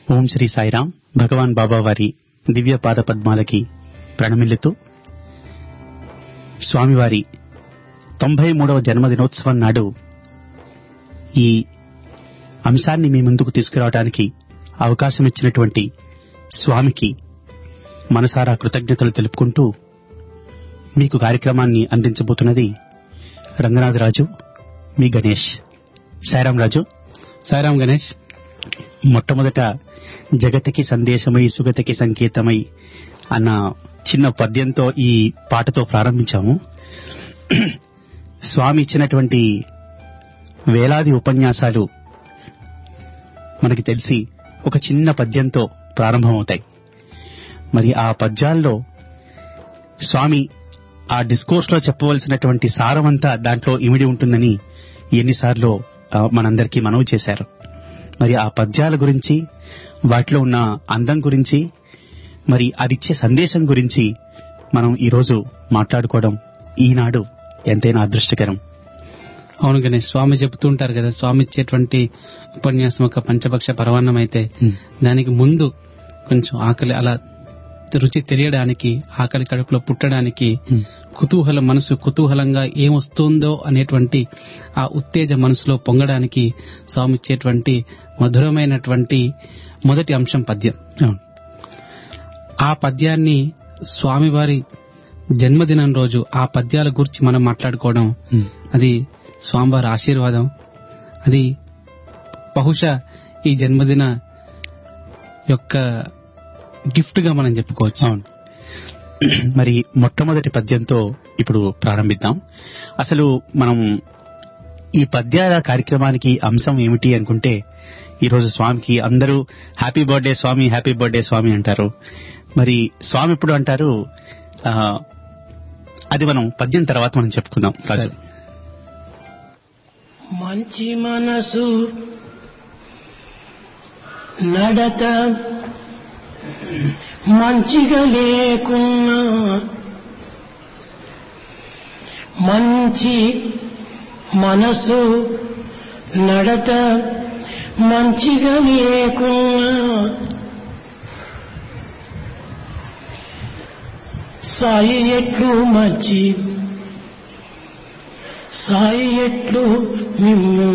ఓం శ్రీ సాయిరాం భగవాన్ బాబా వారి దివ్య పాద పద్మాలకి ప్రణమిల్లుతూ స్వామివారి తొంభై మూడవ జన్మదినోత్సవం నాడు ఈ అంశాన్ని మీ ముందుకు తీసుకురావడానికి అవకాశం ఇచ్చినటువంటి స్వామికి మనసారా కృతజ్ఞతలు తెలుపుకుంటూ మీకు కార్యక్రమాన్ని అందించబోతున్నది రంగనాథరాజు మీ గణేష్ సాయిరాం రాజు సాయిరాం గణేష్ మొట్టమొదట జగతికి సందేశమై సుగతికి సంకేతమై అన్న చిన్న పద్యంతో ఈ పాటతో ప్రారంభించాము స్వామి ఇచ్చినటువంటి వేలాది ఉపన్యాసాలు మనకి తెలిసి ఒక చిన్న పద్యంతో ప్రారంభమవుతాయి మరి ఆ పద్యాల్లో స్వామి ఆ డిస్కోర్స్ లో చెప్పవలసినటువంటి సారమంతా దాంట్లో ఇమిడి ఉంటుందని ఎన్నిసార్లు ఆ, మనందరికీ మనవి చేశారు మరి ఆ పద్యాల గురించి వాటిలో ఉన్న అందం గురించి మరి అదిచ్చే సందేశం గురించి మనం ఈరోజు మాట్లాడుకోవడం ఈనాడు ఎంతైనా అదృష్టకరం అవును గణేష్ స్వామి చెబుతూ ఉంటారు కదా స్వామి ఇచ్చేటువంటి ఉపన్యాసం ఒక పంచపక్ష పరవాన్నం అయితే దానికి ముందు కొంచెం ఆకలి అలా రుచి తెలియడానికి ఆకలి కడుపులో పుట్టడానికి Hmm. కుతూహల మనసు కుతూహలంగా ఏమొస్తుందో అనేటువంటి ఆ ఉత్తేజ మనసులో పొంగడానికి స్వామి ఇచ్చేటువంటి మధురమైనటువంటి మొదటి అంశం పద్యం అవును. ఆ పద్యాన్ని స్వామివారి జన్మదినం రోజు ఆ పద్యాల గురించి మనం మాట్లాడుకోవడం ఉమ్. అది స్వామివారి ఆశీర్వాదం అది బహుశా ఈ జన్మదిన యొక్క గిఫ్ట్ గా మనం చెప్పుకోవచ్చు అవును మరి మొట్టమొదటి పద్యంతో ఇప్పుడు ప్రారంభిద్దాం అసలు మనం ఈ పద్యాల కార్యక్రమానికి అంశం ఏమిటి అనుకుంటే ఈరోజు స్వామికి అందరూ happy birthday Swami happy birthday Swami అంటారు మరి స్వామి ఇప్పుడు అంటారు ఆ, అది మనం పద్యం తర్వాత మనం చెప్పుకుందాం రాజు సరే. మంచి మనసు నడత మంచిగా లేకున్నా మంచి మనసు నడత మంచిగా లేకున్నా సాయి ఎట్లు మంచి సాయి ఎట్లు మిమ్ము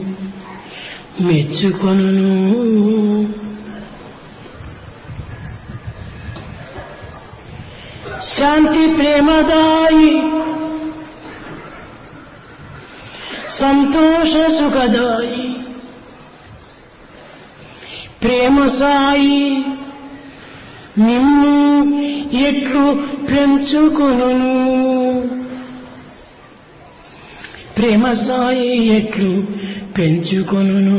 మెచ్చుకొను శాంతి ప్రేమదాయి సంతోష సుఖదాయి ప్రేమ సాయి నిన్ను ఎట్లు పెంచుకొను ప్రేమ సాయి ఎట్లు పెంచుకొను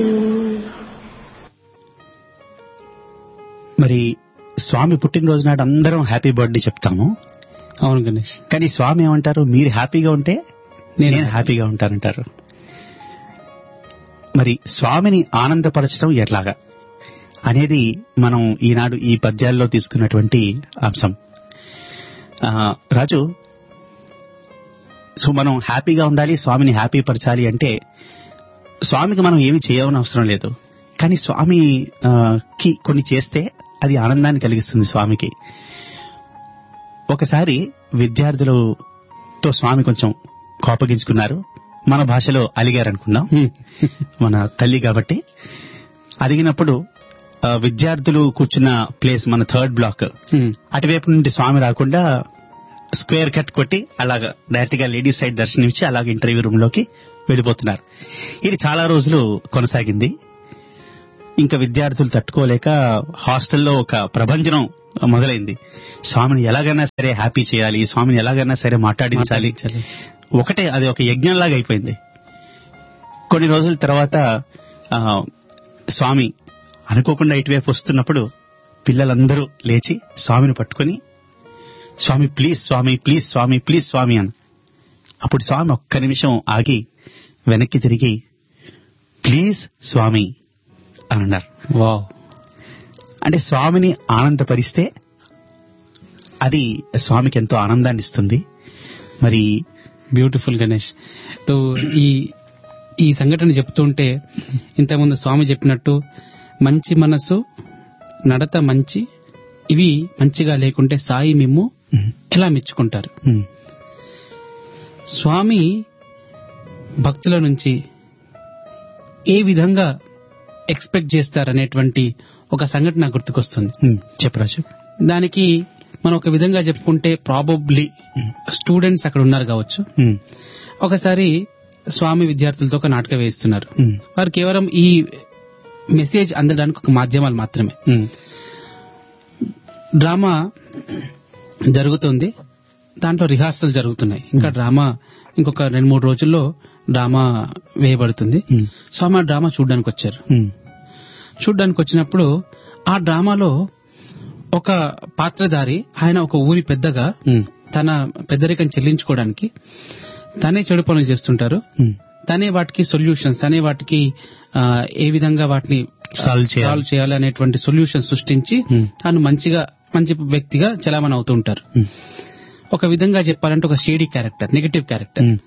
మరి స్వామి పుట్టినరోజు నాడు అందరం హ్యాపీ బర్త్డే చెప్తాము అవును గణేష్ కానీ స్వామి ఏమంటారు మీరు హ్యాపీగా ఉంటే నేను నేను హ్యాపీగా ఉంటానంటారు మరి స్వామిని ఆనందపరచడం ఎట్లాగా అనేది మనం ఈనాడు ఈ పద్యాల్లో తీసుకున్నటువంటి అంశం ఆ, రాజు సో మనం హ్యాపీగా ఉండాలి స్వామిని హ్యాపీ పరచాలి అంటే స్వామికి మనం ఏమి చేయవని అవసరం లేదు కానీ స్వామి ఆ, కి కొన్ని చేస్తే అది ఆనందాన్ని కలిగిస్తుంది స్వామికి ఒకసారి విద్యార్థులతో స్వామి కొంచెం కోపగించుకున్నారు మన భాషలో అలిగారు అనుకున్నాం హ్మ్. మన తల్లి కాబట్టి అడిగినప్పుడు ఆ, విద్యార్థులు కూర్చున్న ప్లేస్ మన థర్డ్ బ్లాక్ హ్మ్. అటువైపు నుండి స్వామి రాకుండా స్క్వేర్ కట్ కొట్టి అలాగా డైరెక్ట్ గా లేడీస్ సైడ్ దర్శనమిచ్చి అలాగే ఇంటర్వ్యూ రూమ్ లోకి వెళ్ళిపోతున్నారు ఇది చాలా రోజులు కొనసాగింది ఇంకా విద్యార్థులు తట్టుకోలేక హాస్టల్లో ఒక ప్రభంజనం మొదలైంది స్వామిని ఎలాగైనా సరే హ్యాపీ చేయాలి స్వామిని ఎలాగైనా సరే మాట్లాడించాలి మాట్లాడించాలి. ఒకటే అది ఒక యజ్ఞంలాగా అయిపోయింది కొన్ని రోజుల తర్వాత ఆ, స్వామి అనుకోకుండా ఇటువైపు వస్తున్నప్పుడు పిల్లలందరూ లేచి స్వామిని పట్టుకొని Swami please Swami please Swami please Swami అని అప్పుడు స్వామి ఒక్క నిమిషం ఆగి వెనక్కి తిరిగి ప్లీజ్ స్వామి అని అన్నారు వావ్ అంటే స్వామిని ఆనందపరిస్తే అది స్వామికి ఎంతో ఆనందాన్ని ఇస్తుంది మరి బ్యూటిఫుల్ గణేష్ ఇప్పుడు ఈ ఈ సంఘటన చెప్తుంటే ఇంతకుముందు స్వామి చెప్పినట్టు మంచి మనసు నడత మంచి ఇవి మంచిగా లేకుంటే సాయి మిమ్ము ఉమ్, ఎలా మెచ్చుకుంటారు ఉమ్, స్వామి భక్తుల నుంచి ఏ విధంగా ఎక్స్పెక్ట్ చేస్తారనేటువంటి ఒక సంఘటన నాకు గుర్తుకొస్తుంది ఉమ్, చెప్పరాజు దానికి మనం ఒక విధంగా చెప్పుకుంటే ప్రాబబ్లీ స్టూడెంట్స్ అక్కడ ఉన్నారు కావచ్చు ఉమ్, ఒకసారి స్వామి విద్యార్థులతో ఒక నాటకం వేయిస్తున్నారు ఉమ్, వారు కేవలం ఈ మెసేజ్ అందడానికి ఒక మాధ్యమాలు మాత్రమే ఉమ్, డ్రామా జరుగుతుంది దాంట్లో రిహార్సల్ జరుగుతున్నాయి ఇంకా డ్రామా ఇంకొక రెండు మూడు రోజుల్లో డ్రామా వేయబడుతుంది ఉమ్, స్వామి ఆ డ్రామా చూడడానికి వచ్చారు ఉమ్, చూడడానికి వచ్చినప్పుడు ఆ డ్రామాలో ఒక పాత్రధారి ఆయన ఒక ఊరి పెద్దగా ఉమ్, తన పెద్దరికం చెల్లించుకోవడానికి తనే చెడు పనులు చేస్తుంటారు ఉమ్, తనే వాటికి సొల్యూషన్స్ తనే వాటికి ఆ, ఏ విధంగా వాటిని Solve చేయాలి. సాల్వ్ చేయాలి అనేటువంటి సొల్యూషన్ సృష్టించి Hmm. తాను మంచిగా మంచి వ్యక్తిగా చలామణి అవుతూ ఉంటారు ఉమ్, ఒక విధంగా చెప్పాలంటే ఒక shady character negative character um,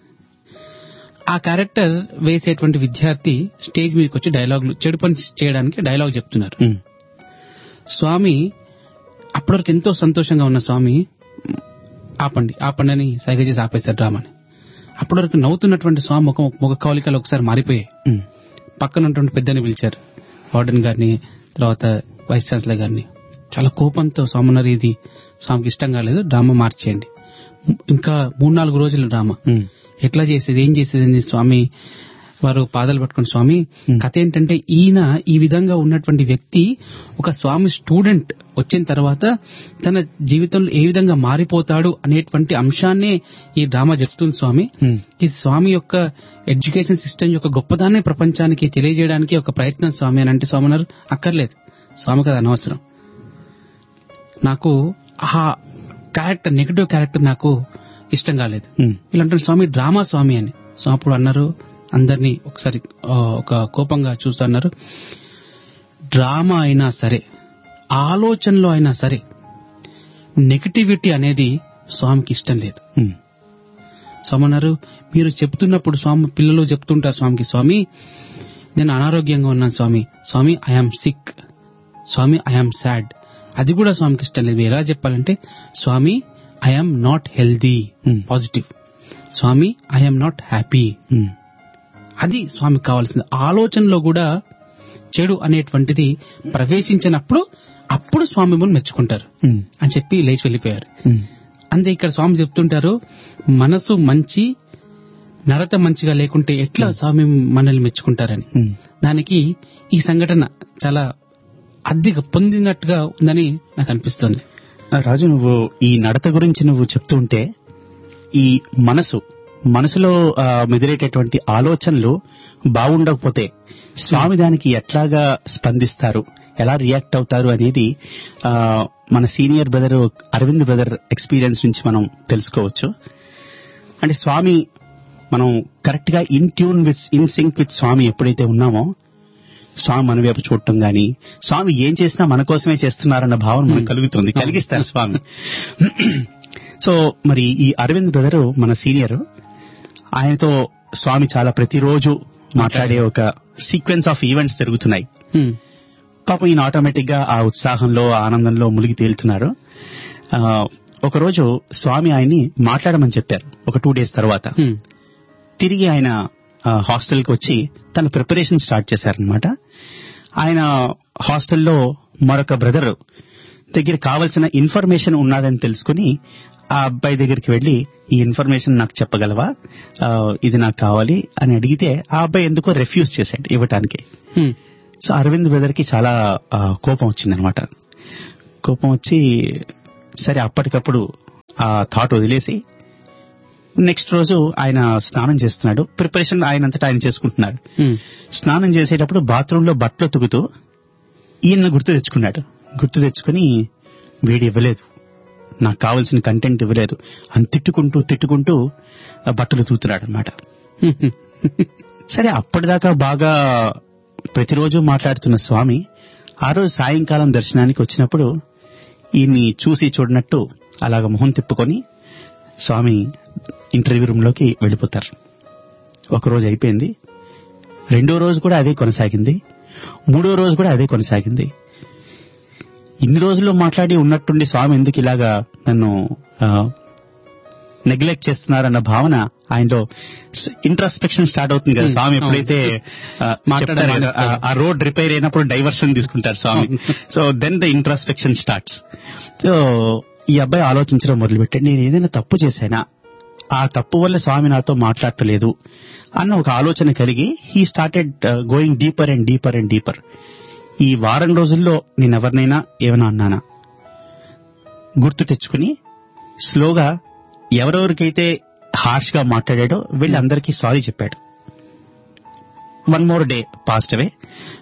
ఆ క్యారెక్టర్ వేసేటువంటి విద్యార్థి స్టేజ్ మీదకి వచ్చి డైలాగులు చెడు పని చేయడానికి డైలాగ్ చెప్తున్నారు ఉమ్, స్వామి అప్పటివరకు ఎంతో సంతోషంగా ఉన్న స్వామి ఆపండి ఆపండి అని సైగ చేసి ఆపేశారు డ్రామాని అప్పటివరకు నవ్వుతున్నటువంటి స్వామి ముఖం ముఖ కవలికలు ఒకసారి మారిపోయాయి ఉమ్, పక్కన ఉన్నటువంటి పెద్దని పిలిచారు వార్డెన్ గారిని తర్వాత వైస్ ఛాన్సలర్ గారిని చాలా కోపంతో స్వామి అన్నారు ఇది స్వామికి ఇష్టం కాలేదు డ్రామా మార్చేయండి ఇంకా మూడు నాలుగు రోజుల డ్రామా ఉమ్, ఎట్లా చేసేది ఏం చేసేది అని స్వామి వారు పాదాలు పట్టుకుని స్వామి Hmm. కథ ఏంటంటే ఈయన ఈ విధంగా ఉన్నటువంటి వ్యక్తి ఒక స్వామి స్టూడెంట్ వచ్చిన తర్వాత తన జీవితంలో ఏ విధంగా మారిపోతాడు అనేటువంటి అంశాన్నే ఈ డ్రామా చెప్తుంది స్వామి ఉమ్, ఈ స్వామి యొక్క ఎడ్యుకేషన్ సిస్టమ్ యొక్క గొప్పదాన్ని ప్రపంచానికి తెలియజేయడానికి ఒక ప్రయత్నం స్వామి అని అంటే స్వామి అన్నారు అక్కర్లేదు స్వామికి అది అనవసరం నాకు ఆ క్యారెక్టర్ నెగిటివ్ క్యారెక్టర్ నాకు ఇష్టం కాలేదు ఉమ్, వీళ్ళంటారు స్వామి డ్రామా స్వామి అని సో అప్పుడు అన్నారు అందరినీ ఒకసారి ఆ, ఒక కోపంగా చూస్తూ అన్నారు డ్రామా అయినా సరే ఆలోచనలో అయినా సరే నెగటివిటీ అనేది స్వామికి ఇష్టం లేదు ఉమ్, స్వామి అన్నారు మీరు చెప్తున్నప్పుడు స్వామి పిల్లలు చెప్తుంటారు స్వామికి స్వామి నేను అనారోగ్యంగా ఉన్నాను Swami Swami I am sick Swami I am sad అది కూడా స్వామికి ఇష్టం లేదు మీరు ఎలా చెప్పాలంటే Swami I am not healthy Hmm. Positive Swami I'm not happy um, అది స్వామికి కావాల్సింది ఆలోచనలో కూడా చెడు అనేటువంటిది ప్రవేశించినప్పుడు అప్పుడు స్వామి మిమ్మల్ని మెచ్చుకుంటారు ఉమ్, అని చెప్పి లేచి వెళ్ళిపోయారు ఉమ్, అంతే ఇక్కడ స్వామి చెప్తుంటారు మనసు మంచి నడత మంచిగా లేకుంటే ఎట్లా స్వామి మనల్ని మెచ్చుకుంటారని ఉమ్. దానికి ఈ సంఘటన చాలా అద్దెగా పొందినట్టుగా ఉందని నాకు అనిపిస్తుంది ఆ, రాజు నువ్వు ఈ నడత గురించి నువ్వు చెప్తుంటే ఈ మనసు మనసులో ఆ, మెదిలేటటువంటి ఆలోచనలు బాగుండకపోతే స్వామి దానికి ఎట్లాగా స్పందిస్తారు ఎలా రియాక్ట్ అవుతారు అనేది ఆ, మన senior brother Aravind brother experience నుంచి మనం తెలుసుకోవచ్చు అంటే స్వామి మనం కరెక్ట్ గా in tune with in sync with Swami ఎప్పుడైతే ఉన్నామో స్వామి మన వైపు చూడటం గాని స్వామి ఏం చేసినా మన కోసమే చేస్తున్నారన్న భావన మనకు కలుగుతుంది కలిగిస్తారు స్వామి సో మరి ఈ అరవింద్ బ్రదర్ మన సీనియర్ ఆయనతో స్వామి చాలా ప్రతిరోజు మాట్లాడే ఒక సీక్వెన్స్ ఆఫ్ ఈవెంట్స్ జరుగుతున్నాయి హ్మ్. పాపం ఈయన ఆటోమేటిక్ గా ఆ ఉత్సాహంలో ఆ ఆనందంలో మునిగి తేలుతున్నారు ఆ, ఒకరోజు స్వామి ఆయన్ని మాట్లాడమని చెప్పారు ఒక టూ డేస్ తర్వాత హ్మ్. తిరిగి ఆయన హాస్టల్కి వచ్చి తన ప్రిపరేషన్ స్టార్ట్ చేశారనమాట ఆయన హాస్టల్లో మరొక బ్రదర్ దగ్గర కావలసిన ఇన్ఫర్మేషన్ ఉన్నదని తెలుసుకుని ఆ అబ్బాయి దగ్గరికి వెళ్లి ఈ ఇన్ఫర్మేషన్ నాకు చెప్పగలవా ఆ, ఇది నాకు కావాలి అని అడిగితే ఆ అబ్బాయి ఎందుకో రెఫ్యూజ్ చేశాడు ఇవ్వటానికి హ్మ్. సో అరవింద్ బ్రదర్ కి చాలా ఆ, కోపం వచ్చిందనమాట కోపం వచ్చి సరే అప్పటికప్పుడు ఆ థాట్ వదిలేసి నెక్స్ట్ రోజు ఆయన స్నానం చేస్తున్నాడు ప్రిపరేషన్ ఆయనంతటా ఆయన చేసుకుంటున్నాడు హ్మ్. స్నానం చేసేటప్పుడు బాత్రూంలో లో బట్టలు తుకుతూ ఈయన గుర్తు తెచ్చుకున్నాడు గుర్తు తెచ్చుకుని వీడి ఇవ్వలేదు నాకు కావలసిన కంటెంట్ ఇవ్వలేదు అని తిట్టుకుంటూ తిట్టుకుంటూ ఆ బట్టలు తూతున్నాడు అనమాట హ్మ్. హ్మ్. సరే అప్పటిదాకా బాగా ప్రతిరోజు మాట్లాడుతున్న స్వామి ఆ రోజు సాయంకాలం దర్శనానికి వచ్చినప్పుడు ఈయన్ని చూసి చూడనట్టు అలాగ మొహం తిప్పుకొని స్వామి ఇంటర్వ్యూ రూమ్ లోకి వెళ్ళిపోతారు ఒక రోజు అయిపోయింది రెండో రోజు కూడా అదే కొనసాగింది మూడో రోజు కూడా అదే కొనసాగింది ఇన్ని రోజుల్లో మాట్లాడి ఉన్నట్టుండి స్వామి ఎందుకు ఇలాగా నన్ను నెగ్లెక్ట్ చేస్తున్నారన్న భావన ఆయనలో ఇంట్రాస్పెక్షన్ స్టార్ట్ అవుతుంది కదా Hmm. స్వామి ఎప్పుడైతే ఆ, మాట్లాడడం చెప్తారు కదా, మానేస్తారు. ఆ రోడ్ రిపేర్ అయినప్పుడు డైవర్షన్ తీసుకుంటారు Swami so then the introspection starts so ఈ అబ్బాయి ఆలోచించడం మొదలుపెట్టాడు నేను ఏదైనా తప్పు చేశానా ఆ తప్పు వల్ల స్వామి నాతో మాట్లాడటలేదు అన్న ఒక ఆలోచన కలిగి he started going deeper and deeper and deeper ఈ వారం రోజుల్లో నేను ఎవరినైనా ఏమైనా అన్నానా గుర్తు తెచ్చుకుని స్లోగా ఎవరెవరికైతే హార్ష్ గా మాట్లాడాడో వీళ్ళందరికీ సారీ చెప్పాడు one more day passed away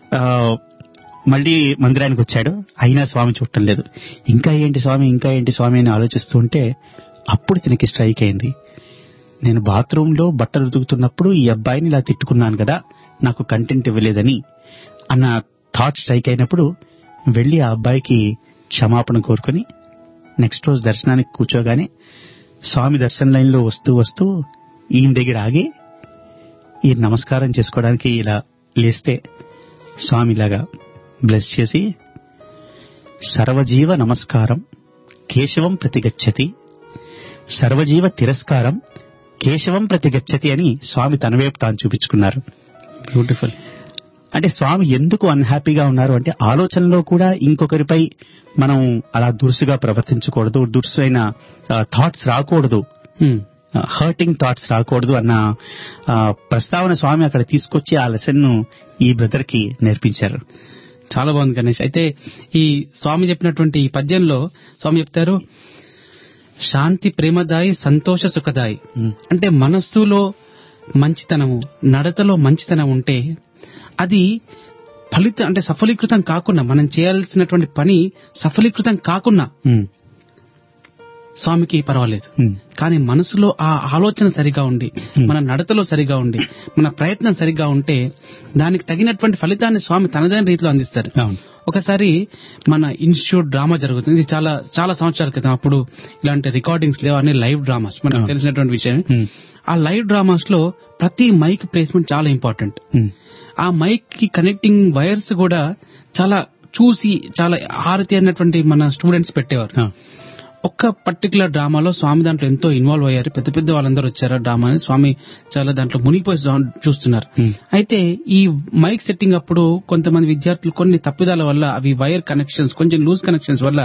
మళ్ళీ మందిరానికి వచ్చాడు అయినా స్వామి చూడటం లేదు ఇంకా ఏంటి స్వామి ఇంకా ఏంటి స్వామి అని ఆలోచిస్తూ ఉంటే అప్పుడు తినకి స్ట్రైక్ అయింది నేను బాత్రూమ్ లో బట్టలు ఉతుకుతున్నప్పుడు ఈ అబ్బాయిని ఇలా తిట్టుకున్నాను కదా నాకు కంటెంట్ ఇవ్వలేదని అన్న థాట్ స్ట్రైక్ అయినప్పుడు వెళ్లి ఆ అబ్బాయికి క్షమాపణ కోరుకుని నెక్స్ట్ రోజు దర్శనానికి కూర్చోగానే స్వామి దర్శన లైన్ లో వస్తూ వస్తూ ఈయన దగ్గర ఆగి ఈ నమస్కారం చేసుకోవడానికి ఇలా లేస్తే స్వామి ఇలాగా బ్లెస్ చేసి సర్వజీవ నమస్కారం కేశవం ప్రతిగచ్చతి సర్వజీవ తిరస్కారం కేశవం ప్రతిగచ్చతి అని స్వామి తన వైపు తాను చూపించుకున్నారు బ్యూటిఫుల్ అంటే స్వామి ఎందుకు అన్హ్యాపీగా ఉన్నారు అంటే ఆలోచనలో కూడా ఇంకొకరిపై మనం అలా దురుసుగా ప్రవర్తించకూడదు దురుసైన థాట్స్ రాకూడదు హర్టింగ్ థాట్స్ రాకూడదు అన్న ఆ, ప్రస్తావన స్వామి అక్కడ తీసుకొచ్చి ఆ లెసన్ ను ఈ బ్రదర్ కి నేర్పించారు చాలా బాగుంది గణేష్ అయితే ఈ స్వామి చెప్పినటువంటి ఈ పద్యంలో స్వామి చెప్తారు శాంతి ప్రేమదాయి సంతోష సుఖదాయి అంటే మనస్సులో మంచితనము నడతలో మంచితనం ఉంటే అది ఫలితం అంటే సఫలీకృతం కాకుండా మనం చేయాల్సినటువంటి పని సఫలీకృతం కాకుండా ఉమ్, స్వామికి పర్వాలేదు ఉమ్, కానీ మనసులో ఆ ఆలోచన సరిగా ఉండి Hmm. మన నడతలో సరిగా ఉండి మన ప్రయత్నం సరిగా ఉంటే దానికి తగినటువంటి ఫలితాన్ని స్వామి తనదైన రీతిలో అందిస్తారు అవును ఒకసారి మన ఇన్స్టిట్యూట్ డ్రామా జరుగుతుంది ఇది చాలా చాలా సంవత్సరాల క్రితం అప్పుడు ఇలాంటి రికార్డింగ్స్ లేవు అన్ని లైవ్ డ్రామాస్ మనకు అవును. తెలిసినటువంటి విషయం ఉమ్, ఆ లైవ్ డ్రామాస్ లో ప్రతి మైక్ ప్లేస్మెంట్ చాలా ఇంపార్టెంట్ ఉమ్, ఆ మైక్ కి కనెక్టింగ్ వైర్స్ కూడా చాలా చూసి చాలా ఆరతి అన్నటువంటి మన స్టూడెంట్స్ పెట్టేవారు ఆ, ఒక్క పర్టికులర్ డ్రామాలో స్వామి దాంట్లో ఎంతో ఇన్వాల్వ్ అయ్యారు పెద్ద పెద్ద వాళ్ళందరూ వచ్చారు ఆ డ్రామాని స్వామి చాలా దాంట్లో మునిగిపోయి చూ- చూస్తున్నారు Hmm. అయితే ఈ మైక్ సెట్టింగ్ అప్పుడు కొంతమంది విద్యార్థులు కొన్ని తప్పిదాల వల్ల అవి వైర్ కనెక్షన్స్ కొంచెం లూజ్ కనెక్షన్స్ వల్ల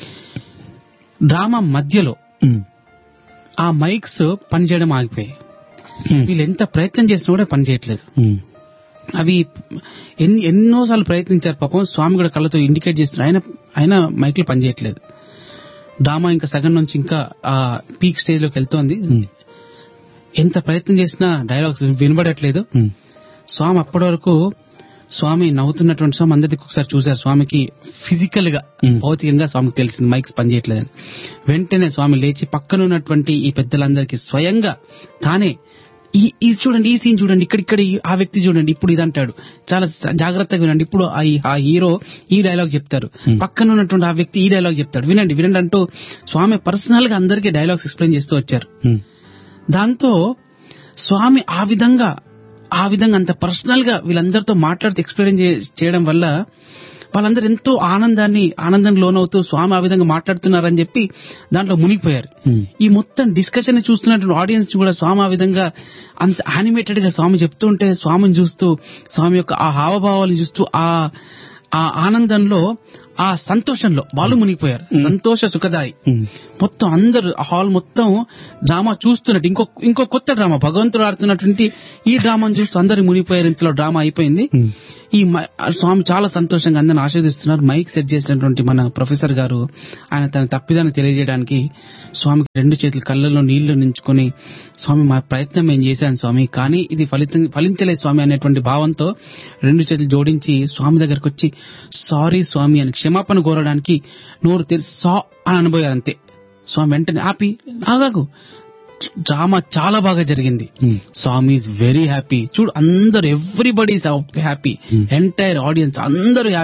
డ్రామా మధ్యలో ఉమ్, ఆ మైక్స్ పనిచేయడం ఆగిపోయాయి ఉమ్, వీళ్ళు ఎంత ప్రయత్నం చేసినా కూడా పనిచేయట్లేదు ఉమ్, అవి ఎన్ని ఎన్నోసార్లు ప్రయత్నించారు పాపం స్వామి కూడా కళ్ళతో ఇండికేట్ చేస్తున్నారు ఆయన ఆయన మైక్లు పనిచేయట్లేదు డ్రామా ఇంకా సగం నుంచి ఇంకా ఆ పీక్ స్టేజ్ లోకి వెళ్తోంది ఉమ్, ఎంత ప్రయత్నం చేసినా డైలాగ్స్ వినబడట్లేదు ఉమ్, స్వామి అప్పటి వరకు స్వామి నవ్వుతున్నటువంటి స్వామి అందరికి ఒకసారి చూశారు స్వామికి ఫిజికల్ గా Hmm. భౌతికంగా స్వామికి తెలిసింది మైక్స్ పనిచేయట్లేదని వెంటనే స్వామి లేచి పక్కన ఉన్నటువంటి ఈ పెద్దలందరికీ స్వయంగా తానే ఈ ఈ చూడండి ఈ సీన్ చూడండి ఇక్కడిక్కడ ఈ- ఆ వ్యక్తి చూడండి ఇప్పుడు ఇది అంటాడు చాలా స- జాగ్రత్తగా వినండి ఇప్పుడు ఆ ఈ- ఆ హీరో ఈ డైలాగ్ చెప్తారు Hmm. పక్కన ఉన్నటువంటి ఆ వ్యక్తి ఈ డైలాగ్ చెప్తాడు వినండి వినండి అంటూ స్వామి పర్సనల్ గా అందరికీ డైలాగ్స్ ఎక్స్ప్లెయిన్ చేస్తూ వచ్చారు ఉమ్, దాంతో స్వామి ఆ విధంగా ఆ విధంగా అంత పర్సనల్ గా వీళ్ళందరితో మాట్లాడుతూ ఎక్స్ప్లెయిన్ చే- చేయడం వల్ల వాళ్ళందరూ ఎంతో ఆనందాన్ని ఆనందం లోనవుతూ స్వామి ఆ విధంగా మాట్లాడుతున్నారని చెప్పి దాంట్లో మునిగిపోయారు ఉమ్, ఈ మొత్తం డిస్కషన్ ని చూస్తున్నటువంటి ఆడియన్స్ కూడా స్వామి ఆ విధంగా అంత యానిమేటెడ్ గా స్వామి చెప్తుంటే స్వామిని చూస్తూ స్వామి యొక్క ఆ హావభావాలను చూస్తూ ఆ ఆ ఆనందంలో ఆ సంతోషంలో వాళ్ళు మునిగిపోయారు సంతోష సుఖదాయి ఉమ్, మొత్తం అందరు ఆ హాల్ మొత్తం డ్రామా చూస్తున్నట్టు ఇంకో ఇంకో కొత్త డ్రామా భగవంతుడు ఆడుతున్నటువంటి ఈ డ్రామాను చూస్తూ అందరు మునిగిపోయారు ఇంతలో డ్రామా అయిపోయింది ఉమ్, ఈ మై- స్వామి చాలా సంతోషంగా అందరిని ఆశీర్దిస్తున్నారు మైక్ సెట్ చేసినటువంటి మన ప్రొఫెసర్ గారు ఆయన తన తప్పిదాన్ని తెలియజేయడానికి స్వామికి రెండు చేతులు కళ్ళల్లో నీళ్లు నించుకొని స్వామి మా ప్రయత్నం మేము చేశాను స్వామి కానీ ఇది ఫలితం ఫలించలేదు స్వామి అనేటువంటి భావంతో రెండు చేతులు జోడించి స్వామి దగ్గరకు వచ్చి సారీ స్వామి అని క్షమాపణ కోరడానికి నోరు తెరిచి సా అని అనబోయారు అంతే స్వామి వెంటనే ఆపి ఆగాగు డ్రామా చాలా బాగా జరిగింది um, Swami is very happy చూడు అందరు everybody happy Hmm. Entire audience అందరూ happy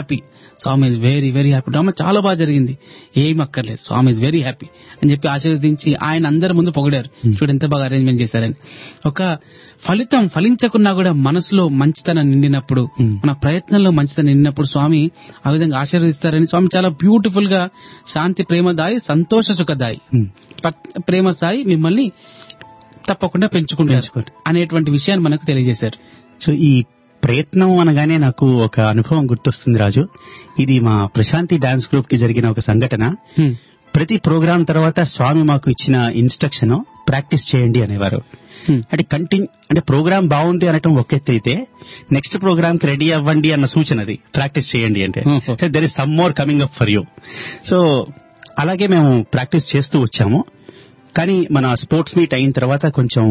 Swami is very very happy drama చాలా బాగా జరిగింది ఏం అక్కర్లేదు స్వామి ఇస్ వెరీ హ్యాపీ అని చెప్పి ఆశీర్వదించి ఆయన అందరి ముందు పొగిడారు చూడు ఎంత బాగా అరేంజ్మెంట్ చేశారని ఒక ఫలితం ఫలించకున్నా కూడా మనసులో మంచితనం నిండినప్పుడు Hmm. మన ప్రయత్నంలో మంచితనం నిండినప్పుడు స్వామి ఆ విధంగా ఆశీర్వదిస్తారని స్వామి చాలా బ్యూటిఫుల్ గా శాంతి ప్రేమదాయి సంతోష సుఖదాయి ఉమ్. పట్- ప్రేమ సాయి మిమ్మల్ని తప్పకుండా పెంచుకుంటారు పెంచుకోండి. అనేటువంటి విషయాన్ని మనకు తెలియజేశారు సో ఈ ప్రయత్నం అనగానే నాకు ఒక అనుభవం గుర్తొస్తుంది రాజు ఇది మా ప్రశాంతి డాన్స్ గ్రూప్ కి జరిగిన ఒక సంఘటన హ్మ్. ప్రతి ప్రోగ్రాం తర్వాత స్వామి మాకు ఇచ్చిన ఇన్స్ట్రక్షన్ ప్రాక్టీస్ చేయండి అనేవారు హ్మ్. అంటే కంటిన్యూ అంటే ప్రోగ్రామ్ బాగుంది అనటం ఒక ఎత్తు అయితే నెక్స్ట్ ప్రోగ్రామ్ కి రెడీ అవ్వండి అన్న సూచన అది ప్రాక్టీస్ చేయండి అంటే ఓహో. There is some more coming up for you so అలాగే మేము ప్రాక్టీస్ చేస్తూ వచ్చాము కానీ మన స్పోర్ట్స్ మీట్ అయిన తర్వాత కొంచెం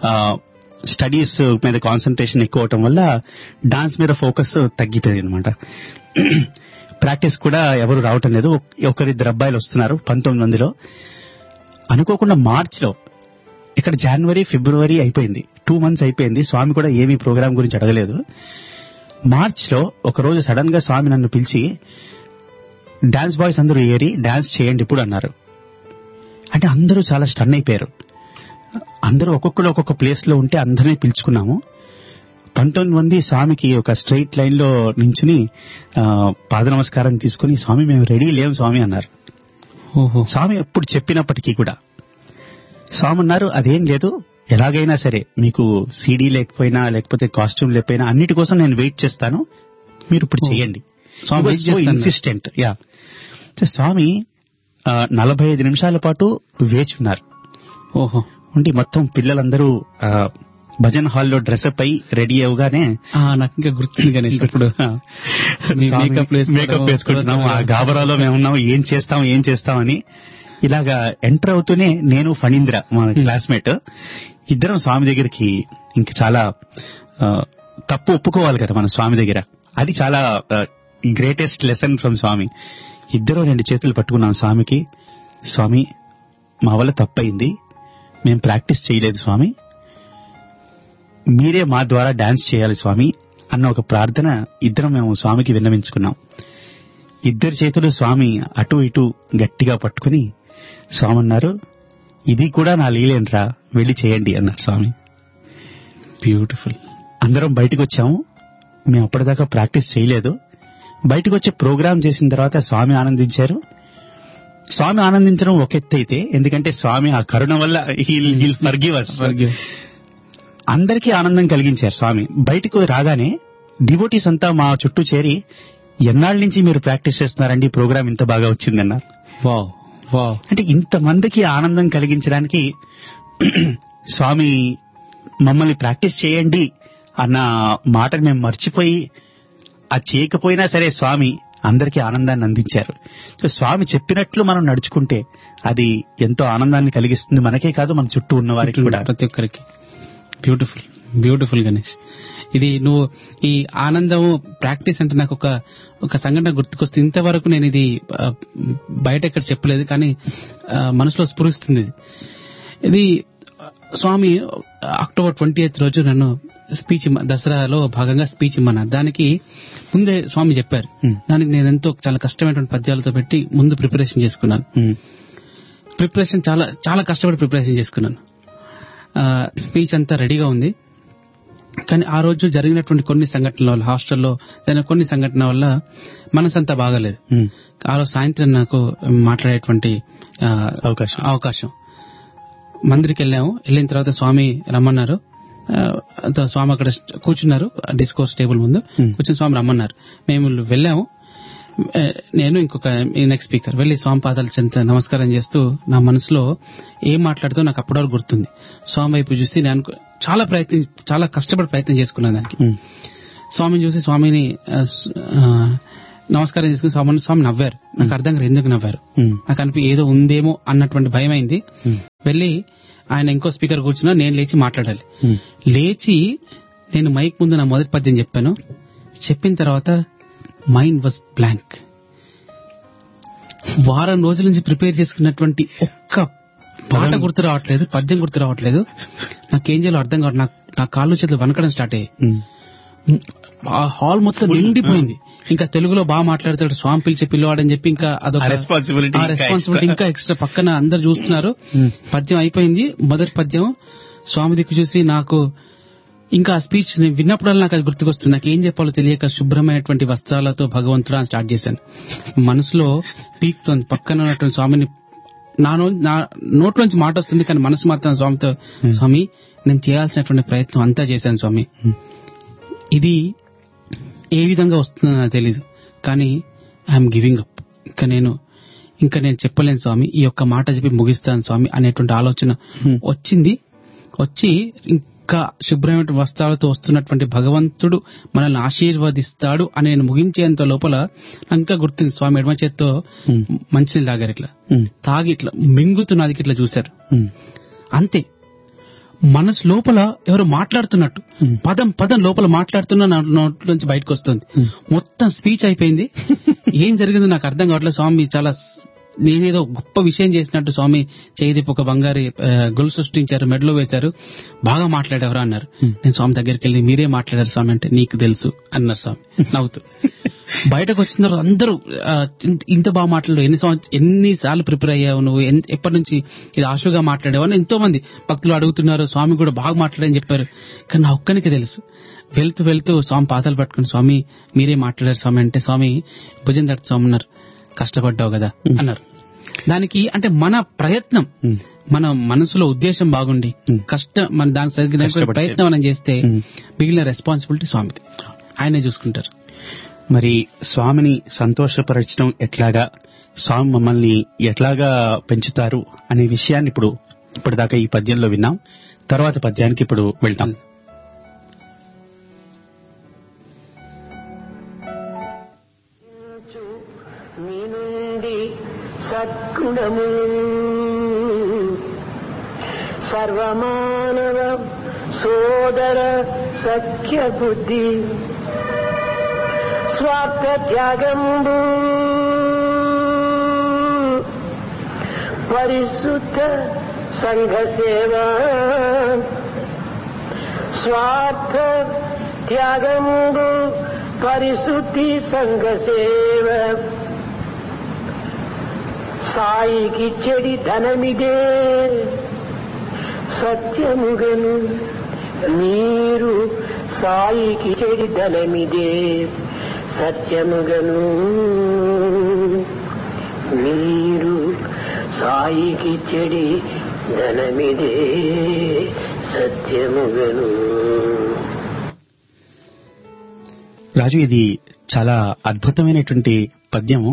స్టడీస్ మీద కాన్సన్ట్రేషన్ ఎక్కువ అవటం వల్ల డాన్స్ మీద ఫోకస్ తగ్గిపోయింది అనమాట ప్రాక్టీస్ కూడా ఎవరు రావటం లేదు ఒక- ఒకరిద్దరు అబ్బాయిలు వస్తున్నారు పంతొమ్మిది మందిలో అనుకోకుండా మార్చ్ లో ఇక్కడ జనవరి ఫిబ్రవరి అయిపోయింది టూ మంత్స్ అయిపోయింది స్వామి కూడా ఏమీ ప్రోగ్రామ్ గురించి అడగలేదు మార్చ్ లో ఒక రోజు సడన్ గా స్వామి నన్ను పిలిచి డాన్స్ బాయ్స్ అందరూ ఏరి డాన్స్ చేయండి ఇప్పుడు అన్నారు అంటే అందరూ చాలా స్టన్ అయిపోయారు అందరూ ఒక్కొక్కరు ఒక్కొక్క ప్లేస్ లో ఉంటే అందరినీ పిలుచుకున్నాము పంతొమ్మిది మంది స్వామికి ఒక స్ట్రైట్ లైన్ లో నించుని ఆ, పాద నమస్కారం తీసుకుని స్వామి మేము రెడీ లేం స్వామి అన్నారు ఓహో స్వామి ఎప్పుడు చెప్పినప్పటికీ కూడా స్వామి అన్నారు అదేం లేదు ఎలాగైనా సరే మీకు సీడీ లేకపోయినా లేకపోతే కాస్ట్యూమ్ లేకపోయినా అన్నిటి కోసం నేను వెయిట్ చేస్తాను మీరు ఇప్పుడు ఓ. చేయండి స్వామి wait చేస్తాను. ఇన్సిస్టెంట్ యా స్వామి ఆ, నలభై ఐదు నిమిషాల పాటు వేచి ఉన్నారు ఓహో ఉండి మొత్తం పిల్లలందరూ ఆ, భజన్ హాల్లో డ్రెస్అప్ అయి రెడీ అవగానే ఆ, నాకు ఇంకా గుర్తుంది గణేష్ ఇప్పుడు మీ స్వామి makeup వేసుకోవడం, మేకప్ వేసుకుంటున్నాం ఆ తర్వాత- గాబరాలో మేమున్నాం ఏం చేస్తాం ఏం చేస్తాం అని ఇలాగా ఎంటర్ అవుతూనే నేను ఫణీంద్ర మా క్లాస్మేట్ ఇద్దరం స్వామి దగ్గరికి ఇంక చాలా ఆ, తప్పు ఒప్పుకోవాలి కదా మన స్వామి దగ్గర అది చాలా గ్రేటెస్ట్ లెసన్ ఫ్రమ్ స్వామి ఇద్దరు రెండు చేతులు పట్టుకున్నాం స్వామికి స్వామి మా వల్ల తప్పయింది మేము ప్రాక్టీస్ చేయలేదు స్వామి మీరే మా ద్వారా డాన్స్ చేయాలి స్వామి అన్న ఒక ప్రార్థన ఇద్దరం మేము స్వామికి విన్నవించుకున్నాం ఇద్దరు చేతులు స్వామి అటు ఇటు గట్టిగా పట్టుకుని స్వామి అన్నారు ఇది కూడా నా లీలేంట్రా వెళ్ళి చేయండి అన్నారు స్వామి బ్యూటిఫుల్ అందరం బయటకు వచ్చాము మేము అప్పటిదాకా ప్రాక్టీస్ చేయలేదు బయటకు వచ్చి ప్రోగ్రామ్ చేసిన తర్వాత స్వామి ఆనందించారు స్వామి ఆనందించడం ఒక ఎత్తు అయితే ఎందుకంటే స్వామి ఆ కరుణ వల్ల హీల్ హీల్ ఫర్గివ్ అస్ అందరికీ ఆనందం కలిగించారు స్వామి బయటకు రాగానే డివోటీస్ అంతా మా చుట్టూ చేరి ఎన్నాళ్ళ నుంచి మీరు ప్రాక్టీస్ చేస్తున్నారండి ఈ ప్రోగ్రామ్ ఇంత బాగా వచ్చిందన్నారు వావ్ వావ్ అంటే ఇంతమందికి ఆనందం కలిగించడానికి స్వామి మమ్మల్ని ప్రాక్టీస్ చేయండి అన్న మాటను మేము మర్చిపోయి అది చేయకపోయినా సరే స్వామి అందరికీ ఆనందాన్ని అందించారు సో స్వామి చెప్పినట్లు మనం నడుచుకుంటే అది ఎంతో ఆనందాన్ని కలిగిస్తుంది మనకే కాదు మన చుట్టూ ఉన్న వారికి కూడా ప్రతి ఒక్కరికి బ్యూటిఫుల్ బ్యూటిఫుల్ గణేష్ ఇది నువ్వు ఈ ఆనందం ప్రాక్టీస్ అంటే నాకు ఒక ఒక సంఘటన గుర్తుకొస్తుంది ఇంతవరకు నేను ఇది ఆ, బయట ఎక్కడ చెప్పలేదు కానీ ఆ, మనసులో స్ఫురిస్తుంది ఇది ఇది ఆ, స్వామి అక్టోబర్ ట్వంటీ ఎయిత్ రోజు నన్ను స్పీచ్ దసరాలో భాగంగా స్పీచ్ ఇమ్మన్నారు దానికి ముందే స్వామి చెప్పారు Hmm. దానికి నేను ఎంతో చాలా కష్టమైనటువంటి పద్యాలతో పెట్టి ముందు ప్రిపరేషన్ చేసుకున్నాను ఉమ్, ప్రిపరేషన్ చాలా చాలా కష్టపడి ప్రిపరేషన్ చేసుకున్నాను స్పీచ్ అంతా రెడీగా ఉంది కానీ ఆ రోజు జరిగినటువంటి కొన్ని సంఘటనల వల్ల హాస్టల్లో జరిగిన కొన్ని సంఘటన వల్ల మనసంతా బాగాలేదు ఉమ్, ఆ రోజు సాయంత్రం నాకు మాట్లాడేటువంటి ఆ, అవకాశం అవకాశం మందిరికి వెళ్ళాము వెళ్ళిన తర్వాత స్వామి రమ్మన్నారు ఆ, అంత స్వామి అక్కడ కూర్చున్నారు డిస్కోర్స్ టేబుల్ ముందు Hmm. కూర్చుని స్వామి రమ్మన్నారు మేము వెళ్ళాము ఆ, నేను ఇంకొక నెక్స్ట్ స్పీకర్ వెళ్ళి స్వామి పాదాలు చెంత నమస్కారం చేస్తూ నా మనసులో ఏం మాట్లాడుతూ నాకు అప్పటివరకు గుర్తుంది స్వామి వైపు చూసి నేను అనుకో- చాలా ప్రయత్నం చాలా కష్టపడి ప్రయత్నం చేసుకున్నాను దానికి ఉమ్, స్వామిని చూసి స్వామిని ఆ, స్- ఆ, నమస్కారం చేసుకుని స్వామిని స్వామి నవ్వారు నాకు అర్థం కాదు ఎందుకు నవ్వారు ఉమ్, నాకు అనిపి ఏదో ఉందేమో అన్నటువంటి భయం అయింది ఉమ్, వెళ్ళి ఆయన ఇంకో స్పీకర్ కూర్చున్నా నేను లేచి మాట్లాడాలి ఉమ్. లేచి నేను మైక్ ముందు నా మొదటి పద్యం చెప్పాను చెప్పిన తర్వాత మైండ్ వాజ్ బ్లాంక్ వారం రోజుల నుంచి ప్రిపేర్ చేసుకున్నటువంటి ఒక్క పాట గుర్తు రావట్లేదు పద్యం గుర్తు రావట్లేదు నాకేం చేయాలో అర్థం కావట్లేదు నాకు నా కాళ్ళు చేతులు వనకడం స్టార్ట్ అయ్యాయి ఉమ్. ఆ హాల్ మొత్తం నిండిపోయింది ఇంకా తెలుగులో బాగా మాట్లాడతాడు స్వామి పిలిచి పిల్లవాడని చెప్పి ఇంకా అదొక ఆ responsibility ఆ ఇంకా responsibility extra. ఇంకా ఎక్స్ట్రా పక్కన అందరు చూస్తున్నారు Hmm. పద్యం అయిపోయింది మొదటి పద్యం స్వామి దిక్కు చూసి నాకు ఇంకా ఆ స్పీచ్ నేను విన్నప్పుడల్లా నాకు అది గుర్తుకొస్తుంది నాకు ఏం చెప్పాలో తెలియక శుభ్రమైనటువంటి వస్త్రాలతో భగవంతుడు అని స్టార్ట్ చేశాను మనసులో పీక్తోంది పక్కన ఉన్నటువంటి స్వామిని నా నో- నా నోట్లోంచి మాట వస్తుంది కానీ మనసు మాత్రం స్వామితో స్వామి నేను చేయాల్సినటువంటి ప్రయత్నం అంతా చేశాను స్వామి ఇది ఏ విధంగా వస్తుందో నాకు తెలీదు కానీ ఐఎమ్ గివింగ్ అప్ ఇంకా నేను ఇంకా నేను చెప్పలేను స్వామి ఈ యొక్క మాట చెప్పి ముగిస్తాను స్వామి అనేటువంటి ఆలోచన వచ్చింది వచ్చి ఇంకా శుభ్రమైన వస్త్రాలతో వస్తున్నటువంటి భగవంతుడు మనల్ని ఆశీర్వదిస్తాడు అని నేను ముగించేంత లోపల నాకు ఇంకా గుర్తుంది స్వామి ఎడమ చేత్తో మంచినీళ్ళు తాగారు ఇట్లా ఉమ్, తాగి ఇట్లా మింగుతున్నది ఇట్లా చూశారు ఉమ్, అంతే మనసు లోపల ఎవరు మాట్లాడుతున్నట్టు Hmm. పదం పదం లోపల మాట్లాడుతున్న నా నోట్ నుంచి బయటకు వస్తుంది మొత్తం స్పీచ్ అయిపోయింది ఏం జరిగిందో నాకు అర్థం కావట్లేదు స్వామి చాలా స్- నేనేదో గొప్ప విషయం చేసినట్టు స్వామి చేయిదిప్పు ఒక బంగారి ఆ, గొలుసు సృష్టించారు మెడలో వేశారు బాగా మాట్లాడేవరా అన్నారు నేను స్వామి దగ్గరికి వెళ్ళి మీరే మాట్లాడారు స్వామి అంటే నీకు తెలుసు అన్నారు స్వామి నవ్వుతూ బయటకు వచ్చిన తర్వాత అందరూ ఆ, ఇంత- ఇంత బాగా మాట్లాడు ఎన్ని సంవత్సరం ఎన్నిసార్లు ప్రిపేర్ అయ్యావు నువ్వు ఎన్- ఎప్పటి నుంచి ఇది ఆశుగా మాట్లాడావు అని ఎంతో మంది భక్తులు అడుగుతున్నారు స్వామి కూడా బాగా మాట్లాడని చెప్పారు కానీ నా ఒక్కనికి తెలుసు వెళ్తూ వెళ్తూ స్వామి పాతలు పట్టుకుని స్వామి మీరే మాట్లాడారు స్వామి అంటే స్వామి భుజం తట్టు స్వామి అన్నారు కష్టపడ్డావు కదా అన్నారు దానికి అంటే మన ప్రయత్నం ఉమ్, మన మనసులో ఉద్దేశం బాగుండి Hmm. కష్టం మన దానికి సరిగ్గా కష్టపడితే. ప్రయత్నం మనం చేస్తే Hmm. మిగిలిన రెస్పాన్సిబిలిటీ స్వామిది ఆయనే చూసుకుంటారు మరి స్వామిని సంతోషపరచడం ఎట్లాగా స్వామి మమ్మల్ని ఎట్లాగా పెంచుతారు అనే విషయాన్ని ఇప్పుడు ఇప్పటిదాకా ఈ పద్యంలో విన్నాం తర్వాత పద్యానికి ఇప్పుడు వెళ్తాం నీ నుండి సద్గుణము సర్వమానవ సోదర సఖ్య బుద్ధి స్వార్థ త్యాగంబు పరిశుద్ధ సంఘ సేవ స్వార్థ త్యాగంబు పరిశుద్ధి సంఘ సేవ సాయికి చెడి ధనమిదే సత్యముగను మీరు సాయికి చెడి ధనమిదే సత్యముగను మీరు సాయికి చెడి ధనమిదే సత్యముగను రాజు ఇది చాలా అద్భుతమైనటువంటి పద్యము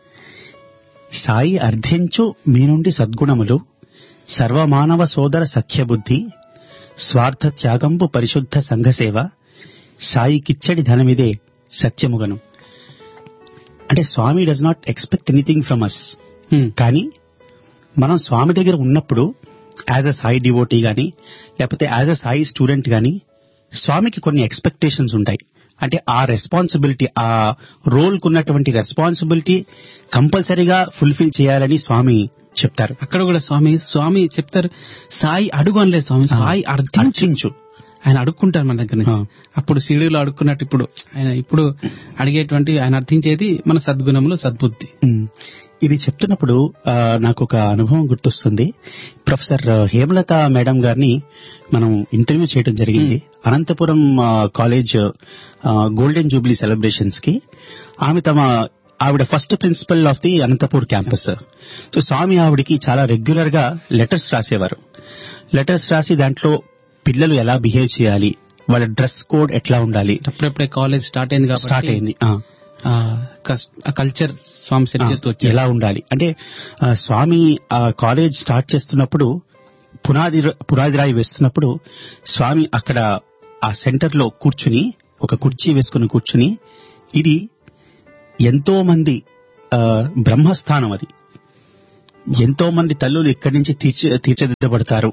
సాయి అర్థించు మీ నుండి సద్గుణములు సర్వమానవ సోదర సఖ్యబుద్ధి స్వార్థ త్యాగంబు పరిశుద్ధ సంఘసేవ సాయి కిచ్చడి ధనమిదే సత్యముగను అంటే Swami does not expect anything from us Hmm. కానీ మనం స్వామి దగ్గర ఉన్నప్పుడు యాజ్ అ సాయి డివోటీ గాని లేకపోతే యాజ్ అ సాయి స్టూడెంట్ గాని స్వామికి కొన్ని ఎక్స్పెక్టేషన్స్ ఉంటాయి అంటే ఆ రెస్పాన్సిబిలిటీ ఆ రోల్ కున్నటువంటి రెస్పాన్సిబిలిటీ కంపల్సరీగా ఫుల్ఫిల్ చేయాలని స్వామి చెప్తారు అక్కడ కూడా స్వామి స్వామి చెప్తారు సాయి అడుగు అనలేదు స్వామి సాయి అర్థించు అర్థించు ఆయన అడుక్కుంటారు మన దగ్గర నుంచి ఆ. అప్పుడు సీడీలో అడుక్కున్నట్టు ఇప్పుడు ఆయన ఇప్పుడు అడిగేటువంటి ఆయన అర్థించేది మన సద్గుణములు సద్బుద్ధి ఉమ్. ఇది చెప్తున్నప్పుడు ఆ, నాకు ఒక అనుభవం గుర్తొస్తుంది ప్రొఫెసర్ హేమలత మేడం గారిని మనం ఇంటర్వ్యూ చేయడం జరిగింది అనంతపురం ఆ, కాలేజ్ ఆ, గోల్డెన్ జూబ్లీ సెలబ్రేషన్స్ కి ఆమె తమ ఆవిడ first principal of the Anantapur campus so Swami ఆవిడకి చాలా రెగ్యులర్ గా లెటర్స్ రాసేవారు లెటర్స్ రాసి దాంట్లో పిల్లలు ఎలా బిహేవ్ చేయాలి వాళ్ళ డ్రెస్ కోడ్ ఎట్లా ఉండాలి అప్పుడప్పుడే కాలేజ్ స్టార్ట్ అయింది కాబట్టి స్టార్ట్ అయింది ఆ. ఆ కల్చర్ స్వామి సెట్ చేస్తూ వచ్చారు ఎలా ఉండాలి అంటే ఆ, స్వామి ఆ కాలేజ్ స్టార్ట్ చేస్తున్నప్పుడు పునాది పునాది రాయి వేస్తున్నప్పుడు స్వామి అక్కడ ఆ సెంటర్ లో కూర్చుని ఒక కుర్చీ వేసుకుని కూర్చుని ఇది ఎంతో మంది ఆ, బ్రహ్మస్థానం అది ఎంతో మంది తల్లులు ఇక్కడి నుంచి తీర్చి తీర్చిదిద్దబడతారు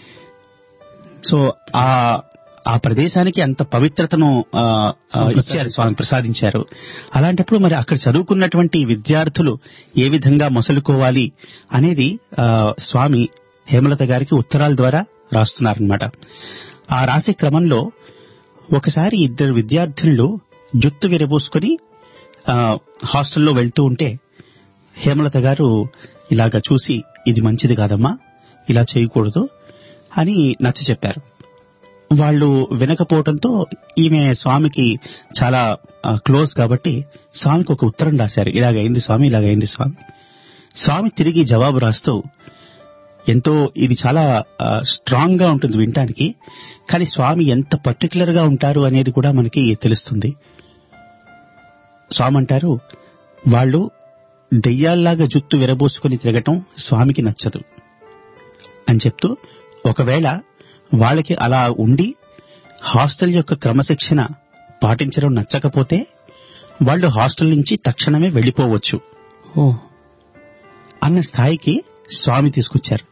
సో ఆ ఆ ప్రదేశానికి అంత పవిత్రతను ఆ, ఆ, ఇచ్చారు స్వామి ప్రసాదించారు అలాంటప్పుడు మరి అక్కడ చదువుకున్నటువంటి విద్యార్థులు ఏ విధంగా మొసలుకోవాలి అనేది ఆ, స్వామి హేమలత గారికి ఉత్తరాల ద్వారా రాస్తున్నారనమాట ఆ రాసే క్రమంలో ఒకసారి ఇద్దరు విద్యార్థినులు జుత్తు విరబోసుకొని ఆ, హాస్టల్లో వెళ్తూ ఉంటే హేమలత గారు ఇలాగ చూసి ఇది మంచిది కాదమ్మా ఇలా చేయకూడదు అని నచ్చ చెప్పారు వాళ్ళు వినకపోవడంతో ఈమె స్వామికి చాలా ఆ, క్లోజ్ కాబట్టి స్వామికి ఒక ఉత్తరం రాశారు ఇలాగైంది స్వామి ఇలాగైంది స్వామి స్వామి తిరిగి జవాబు రాస్తూ ఎంతో ఇది చాలా ఆ, స్ట్రాంగ్ గా ఉంటుంది వినటానికి కానీ స్వామి ఎంత పర్టికులర్ గా ఉంటారు అనేది కూడా మనకి తెలుస్తుంది స్వామి అంటారు వాళ్ళు దెయ్యాల్లాగా జుత్తు విరబోసుకుని తిరగటం స్వామికి నచ్చదు అని చెప్తూ ఒకవేళ వాళ్ళకి అలా ఉండి హాస్టల్ యొక్క క్రమశిక్షణ పాటించడం నచ్చకపోతే వాళ్ళు హాస్టల్ నుంచి తక్షణమే వెళ్ళిపోవచ్చు ఓ అన్న స్థాయికి స్వామి తీసుకొచ్చారు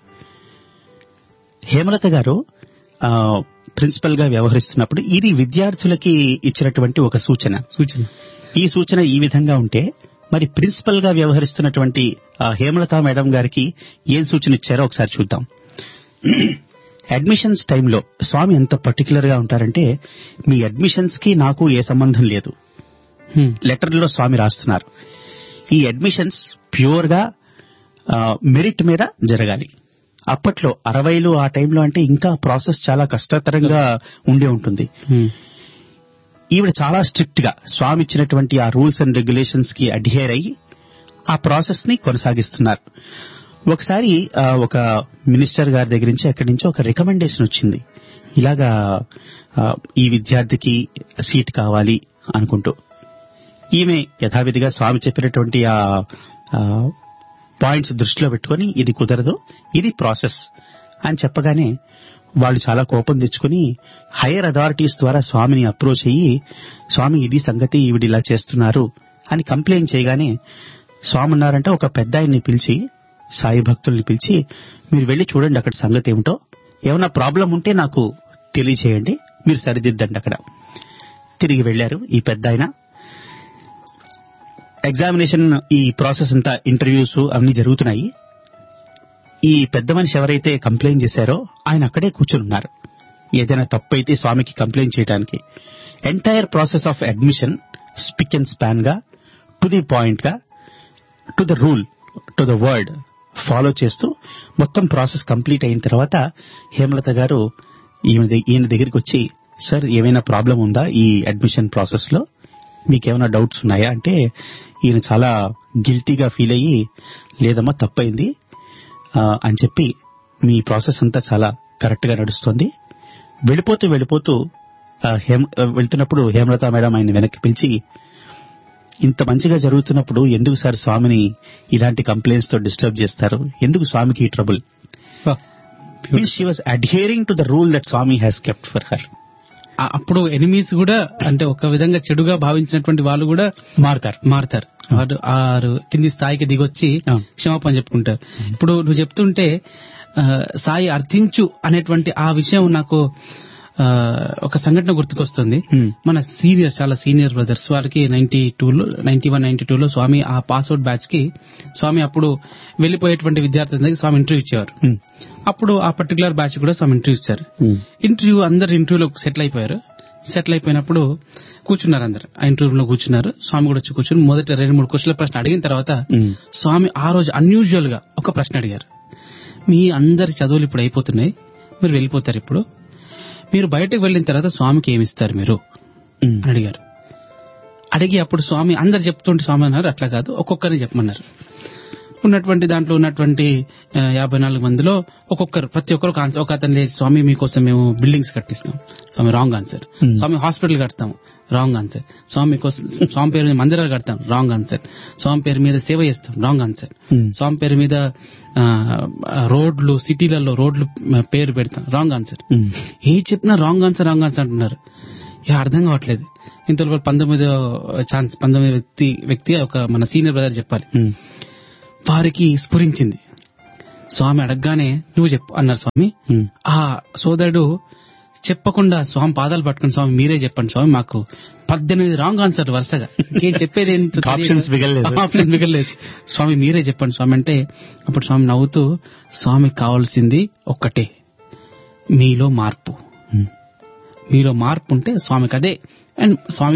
హేమలత గారు ఆ, ప్రిన్సిపల్ గా వ్యవహరిస్తున్నప్పుడు ఇది విద్యార్థులకి ఇచ్చినటువంటి ఒక సూచన సూచన ఈ సూచన ఈ విధంగా ఉంటే మరి ప్రిన్సిపల్ గా వ్యవహరిస్తున్నటువంటి ఆ, హేమలత మేడం గారికి ఏం సూచన ఇచ్చారో ఒకసారి చూద్దాం అడ్మిషన్స్ టైంలో స్వామి ఎంత పర్టికులర్ గా ఉంటారంటే మీ అడ్మిషన్స్ కి నాకు ఏ సంబంధం లేదు హ్మ్. లెటర్లో స్వామి రాస్తున్నారు ఈ అడ్మిషన్స్ ప్యూర్ గా ఆ, మెరిట్ మీద జరగాలి అప్పట్లో అరవైలు ఆ టైంలో అంటే ఇంకా ప్రాసెస్ చాలా కష్టతరంగా ఉండే ఉంటుంది హ్మ్. ఈవిడ చాలా స్ట్రిక్ట్ గా స్వామి ఇచ్చినటువంటి ఆ రూల్స్ అండ్ రెగ్యులేషన్స్ కి అడ్హేర్ అయ్యి ఆ ప్రాసెస్ ని కొనసాగిస్తున్నారు ఒకసారి ఆ, ఒక మినిస్టర్ గారి దగ్గర నుంచి అక్కడి నుంచి ఒక రికమెండేషన్ వచ్చింది ఇలాగా ఆ, ఈ విద్యార్థికి సీట్ కావాలి అనుకుంటూ ఈమె యథావిధిగా స్వామి చెప్పినటువంటి ఆ పాయింట్స్ దృష్టిలో పెట్టుకొని ఇది కుదరదు ఇది ప్రాసెస్ అని చెప్పగానే వాళ్ళు చాలా కోపం తెచ్చుకుని హైయర్ అథారిటీస్ ద్వారా స్వామిని అప్రోచ్ అయ్యి స్వామి ఇది సంగతి ఈవిడ ఇలా చేస్తున్నారు అని కంప్లైంట్ చేయగానే స్వామి ఉన్నారంటే ఒక పెద్ద ఆయన్ని పిలిచి సాయి భక్తుల్ని పిలిచి మీరు వెళ్ళి చూడండి అక్కడ సంగతి ఏమిటో ఏమైనా ప్రాబ్లం ఉంటే నాకు తెలియచేయండి మీరు సరిదిద్దండి అక్కడ తిరిగి వెళ్లారు ఈ పెద్ద ఆయన ఎగ్జామినేషన్ ఈ ప్రాసెస్ అంతా ఇంటర్వ్యూస్ అన్ని జరుగుతున్నాయి ఈ పెద్ద మనిషి ఎవరైతే కంప్లైంట్ చేశారో ఆయన అక్కడే కూర్చుని ఉన్నారు ఏదైనా తప్పు అయితే స్వామికి కంప్లైంట్ చేయడానికి entire process of admission spick and span గా టు ది పాయింట్ గా to the rule to the word follow చేస్తూ మొత్తం ప్రాసెస్ కంప్లీట్ అయిన తర్వాత హేమలత గారు ఈయన ద- ఈయన దగ్గరికి వచ్చి సార్ ఏమైనా ప్రాబ్లం ఉందా ఈ అడ్మిషన్ ప్రాసెస్ లో మీకేమైనా డౌట్స్ ఉన్నాయా అంటే ఈయన చాలా గిల్టీగా ఫీల్ అయ్యి లేదమ్మా తప్పైంది ఆ, అని చెప్పి మీ ప్రాసెస్ అంతా చాలా కరెక్ట్ గా నడుస్తుంది వెళ్ళిపోతూ వెళ్ళిపోతూ ఆ, హేమ ఆ, వెళ్తున్నప్పుడు హేమలత మేడం ఆయన వెనక్కి పిలిచి ఇంత మంచిగా జరుగుతున్నప్పుడు ఎందుకు సార్ స్వామిని ఇలాంటి కంప్లైంట్స్ తో డిస్టర్బ్ చేస్తారు ఎందుకు స్వామికి ఈ ట్రబుల్ వా. Means she was adhering to the rule that Swami has kept for her ఆ- అప్పుడు ఎనిమీస్ కూడా అంటే ఒక విధంగా చెడుగా భావించినటువంటి వాళ్ళు కూడా మారుతారు మారుతారు వారు ఆరు కింది స్థాయికి దిగొచ్చి ఆ. క్షమాపణ చెప్పుకుంటారు ఇప్పుడు నువ్వు చెప్తుంటే ఆ, సాయి అర్థించు అనేటువంటి ఆ విషయం నాకు ఆ, ఒక సంఘటన గుర్తుకొస్తుంది Hmm. మన సీనియర్ చాలా సీనియర్ బ్రదర్స్ వారికి నైన్టీ టూలో నైన్టీ వన్ నైన్టీ టూలో స్వామి ఆ పాస్అవుట్ బ్యాచ్ కి స్వామి అప్పుడు వెళ్లిపోయేటువంటి విద్యార్థులందరికీ స్వామి ఇంటర్వ్యూ ఇచ్చేవారు Hmm. అప్పుడు ఆ పర్టికులర్ బ్యాచ్ కూడా స్వామి ఇంటర్వ్యూ ఇచ్చారు Hmm. ఇంటర్వ్యూ అందరు ఇంటర్వ్యూలో సెటిల్ అయిపోయారు సెటిల్ అయిపోయినప్పుడు కూర్చున్నారు అందరు ఆ ఇంటర్వ్యూలో కూర్చున్నారు స్వామి కూడా వచ్చి కూర్చుని మొదట రెండు మూడు క్వశ్చన్ల ప్రశ్న అడిగిన తర్వాత Hmm. స్వామి ఆ రోజు అన్యూజువల్ గా ఒక ప్రశ్న అడిగారు మీ అందరి చదువులు ఇప్పుడు అయిపోతున్నాయి మీరు వెళ్ళిపోతారు ఇప్పుడు మీరు బయటకు వెళ్ళిన తర్వాత స్వామికి ఏమిస్తారు మీరు Hmm. అని అడిగారు అడిగి అప్పుడు స్వామి అందరు చెప్తుంటే స్వామి అన్నారు అట్లా కాదు ఒక్కొక్కరిని చెప్పమన్నారు ఉన్నటువంటి దాంట్లో ఉన్నటువంటి ఆ, యాభై నాలుగు మందిలో ఒక్కొక్కరు ప్రతి ఒక్కరు ఒక ఆన్సర్ ఒక అతను లేచి స్వామి మీకోసం మేము బిల్డింగ్స్ కట్టిస్తాం Swami wrong answer Hmm. Swami hospital కడతాం రాంగ్ ఆన్సర్ స్వామి కోసం స్వామి పేరు మీద మందిరాలు కడతాం రాంగ్ ఆన్సర్ స్వామి పేరు మీద సేవ చేస్తాం రాంగ్ ఆన్సర్ Hmm. స్వామి పేరు మీద ఆ, రోడ్లు సిటీలలో రోడ్లు పేరు పెడతాం రాంగ్ ఆన్సర్ Hmm. ఏ చెప్పినా రాంగ్ ఆన్సర్ రాంగ్ ఆన్సర్ అంటున్నారు ఇక అర్థం కావట్లేదు ఇంతలో పంతొమ్మిదో ఛాన్స్ పంతొమ్మిది వ్యక్తి వ్యక్తి ఒక మన సీనియర్ బ్రదర్ చెప్పాలి Hmm. వారికి స్ఫురించింది స్వామి అడగగానే నువ్వు చెప్పు అన్నారు స్వామి Hmm. ఆ సోదరుడు చెప్పకుండా స్వామి పాదాలు పట్టుకుని స్వామి మీరే చెప్పండి స్వామి మాకు పద్దెనిమిది రాంగ్ ఆన్సర్ వరుసగా ఇంకేం చెప్పేది ఏంటో తెలియదు. Options మిగలలేదు. ఆప్షన్స్ మిగలలేదు స్వామి మీరే చెప్పండి స్వామి అంటే అప్పుడు స్వామి నవ్వుతూ స్వామికి కావాల్సింది ఒక్కటే మీలో మార్పు Hmm. మీలో మార్పు ఉంటే స్వామికి అదే అండ్ స్వామికి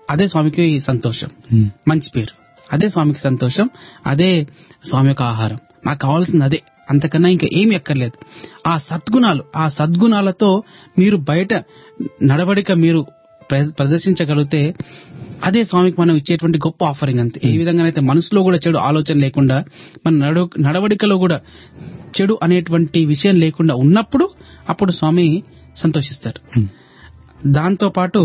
అదే స్వామికి సంతోషం ఉమ్, మంచి పేరు అదే స్వామికి సంతోషం అదే స్వామి యొక్క ఆహారం నాకు కావాల్సింది అదే అంతకన్నా ఇంకా ఏమి ఎక్కర్లేదు ఆ సద్గుణాలు ఆ సద్గుణాలతో మీరు బయట నడవడిక మీరు ప్ర- ప్రదర్శించగలిగితే అదే స్వామికి మనం ఇచ్చేటువంటి గొప్ప ఆఫరింగ్ అంతే ఏ విధంగానైతే మనసులో కూడా చెడు ఆలోచన లేకుండా మన నడు నడవడికలో కూడా చెడు అనేటువంటి విషయం లేకుండా ఉన్నప్పుడు అప్పుడు స్వామి సంతోషిస్తారు ఉమ్, దాంతో పాటు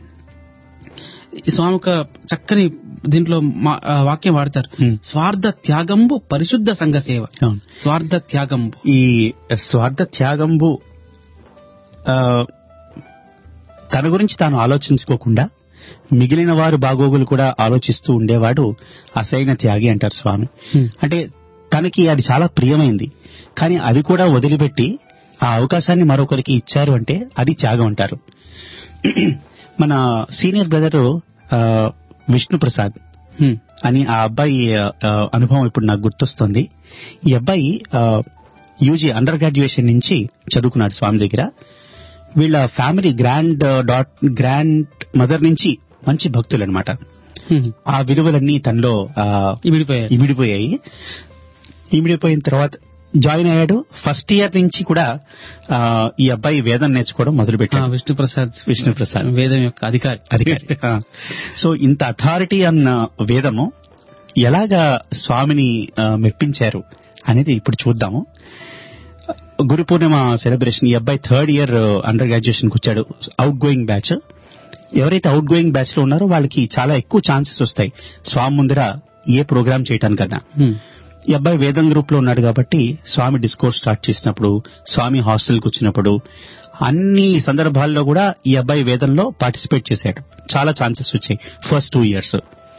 ఈ స్వామి ఒక చక్కని దీంట్లో మా- ఆ వాక్యం వాడతారు Hmm. స్వార్థ త్యాగంబు పరిశుద్ధ సంఘ సేవ అవును స్వార్థ త్యాగంబు ఈ స్వార్థ త్యాగంబు ఆ, తన గురించి తాను ఆలోచించుకోకుండా మిగిలిన వారు బాగోగులు కూడా ఆలోచిస్తూ ఉండేవాడు అసైన త్యాగి అంటారు స్వామి Hmm. అంటే తనకి అది చాలా ప్రియమైంది కానీ అది కూడా వదిలిపెట్టి ఆ అవకాశాన్ని మరొకరికి ఇచ్చారు అంటే అది త్యాగం అంటారు మన senior brother Vishnu Prasad Hmm. అని ఆ అబ్బాయి ఆ, అనుభవం ఇప్పుడు నాకు గుర్తొస్తుంది ఈ అబ్బాయి యూజీ అండర్ గ్రాడ్యుయేషన్ నుంచి చదువుకున్నాడు స్వామి దగ్గర వీళ్ళ family granddad grandmother నుంచి మంచి భక్తులు అనమాట Hmm. ఆ విలువలన్నీ తనలో ఆ, విడిపోయారు ఇమిడిపోయాయి ఇమిడిపోయిన తర్వాత జాయిన్ అయ్యాడు ఫస్ట్ ఇయర్ నుంచి కూడా ఆ, ఈ అబ్బాయి వేదం నేర్చుకోవడం మొదలు ఆ, పెట్టాడు విష్ణు ప్రసాద్ విష్ణు ప్రసాద్ వేదం యొక్క అధికారి అధికారి ఆ. సో ఇంత అథారిటీ అన్న వేదము ఎలాగా స్వామిని ఆ, మెప్పించారు అనేది ఇప్పుడు చూద్దాము గురు పూర్ణిమ సెలబ్రేషన్ ఈ అబ్బాయి థర్డ్ ఇయర్ అండర్ గ్రాడ్యుయేషన్ కి వచ్చాడు అవుట్ గోయింగ్ బ్యాచ్ ఎవరైతే అవుట్ గోయింగ్ బ్యాచ్ లో ఉన్నారో వాళ్ళకి చాలా ఎక్కువ ఛాన్సెస్ వస్తాయి స్వామి ముందర ఏ ప్రోగ్రామ్ చేయటానికన్నా Hmm. ఈ అబ్బాయి వేదం గ్రూప్ లో ఉన్నాడు కాబట్టి స్వామి డిస్కోర్స్ స్టార్ట్ చేసినప్పుడు స్వామి హాస్టల్కి వచ్చినప్పుడు అన్ని సందర్భాల్లో కూడా ఈ అబ్బాయి వేదంలో పార్టిసిపేట్ చేశాడు చాలా ఛాన్సెస్ వచ్చాయి ఫస్ట్ టూ ఇయర్స్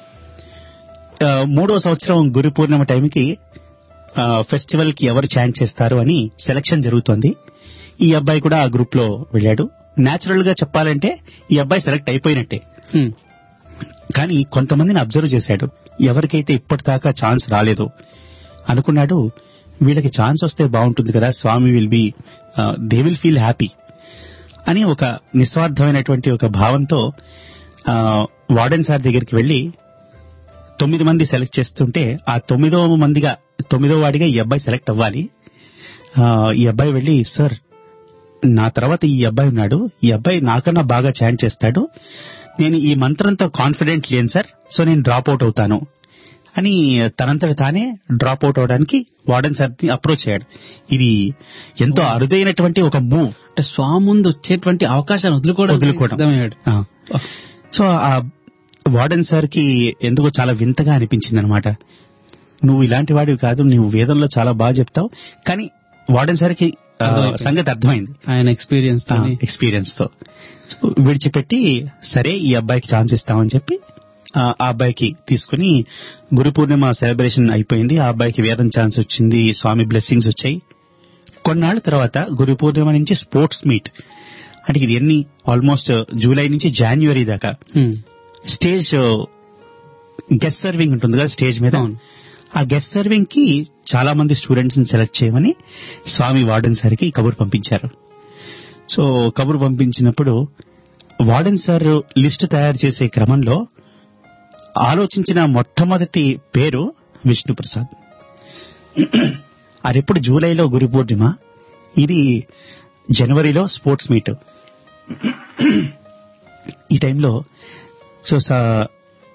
మూడో సంవత్సరం గురు పూర్ణిమ టైంకి ఫెస్టివల్ కి ఎవరు ఛాన్స్ చేస్తారు అని సెలక్షన్ జరుగుతోంది ఈ అబ్బాయి కూడా ఆ గ్రూప్ లో వెళ్ళాడు నేచురల్ గా చెప్పాలంటే ఈ అబ్బాయి సెలెక్ట్ అయిపోయినట్టే Hmm. కానీ కొంతమందిని అబ్జర్వ్ చేశాడు ఎవరికైతే ఇప్పటిదాకా ఛాన్స్ రాలేదో అనుకున్నాడు వీళ్ళకి ఛాన్స్ వస్తే బాగుంటుంది కదా Swami will be they will feel happy అని ఒక నిస్వార్థమైనటువంటి ఒక భావంతో వార్డెన్ సార్ దగ్గరికి వెళ్లి తొమ్మిది మంది సెలెక్ట్ చేస్తుంటే ఆ తొమ్మిదో మందిగా తొమ్మిదో వాడిగా ఈ అబ్బాయి సెలెక్ట్ అవ్వాలి ఆ, ఈ అబ్బాయి వెళ్లి సార్ నా తర్వాత ఈ అబ్బాయి ఉన్నాడు ఈ అబ్బాయి నాకన్నా బాగా చాంట్ చేస్తాడు నేను ఈ మంత్రంతో కాన్ఫిడెంట్ లేను సార్ సో నేను డ్రాప్ అవుట్ అవుతాను అని తనంతట తానే డ్రాప్ అవుట్ అవడానికి వార్డెన్ సార్ ని అప్రోచ్ అయ్యాడు ఇది ఎంతో అరుదైనటువంటి ఒక మూవ్ అంటే స్వామి ముందు వచ్చేటువంటి అవకాశాన్ని వదులుకోవడం వదులుకోవడం. సిద్ధమయ్యాడు సో ఆ వార్డెన్ సార్ కి ఎందుకో చాలా వింతగా అనిపించింది అనమాట నువ్వు ఇలాంటి వాడివి కాదు నువ్వు వేదంలో చాలా బాగా చెప్తావు కానీ వార్డెన్ సార్ కి ఆ, అర్థమైపోయింది. సంగతి అర్థమైంది ఆయన ఎక్స్పీరియన్స్ తోని ఎక్స్పీరియన్స్ తో సో విడిచిపెట్టి సరే ఈ అబ్బాయికి ఛాన్స్ ఇస్తామని చెప్పి ఆ ఆ అబ్బాయికి తీసుకుని గురు పూర్ణిమ సెలబ్రేషన్ అయిపోయింది ఆ అబ్బాయికి వేదం ఛాన్స్ వచ్చింది స్వామి బ్లెస్సింగ్స్ వచ్చాయి కొన్నాళ్ళ తర్వాత గురు పూర్ణిమ నుంచి స్పోర్ట్స్ మీట్ అంటే ఇది ఎన్ని ఆల్మోస్ట్ జూలై నుంచి జనవరి దాకా Hmm. స్టేజ్ గెస్ట్ సర్వింగ్ ఉంటుంది కదా స్టేజ్ మీద అవును. ఆ గెస్ట్ సర్వింగ్ కి చాలా మంది స్టూడెంట్స్ ని సెలెక్ట్ చేయమని స్వామి వార్డెన్ సార్ కి కబురు పంపించారు సో కబురు పంపించినప్పుడు వార్డెన్ సార్ లిస్ట్ తయారు చేసే క్రమంలో ఆలోచించిన మొట్టమొదటి పేరు విష్ణు ప్రసాద్ అది ఎప్పుడు జూలైలో గురు పూర్ణిమ ఇది జనవరిలో స్పోర్ట్స్ మీట్ ఈ టైంలో సో సా-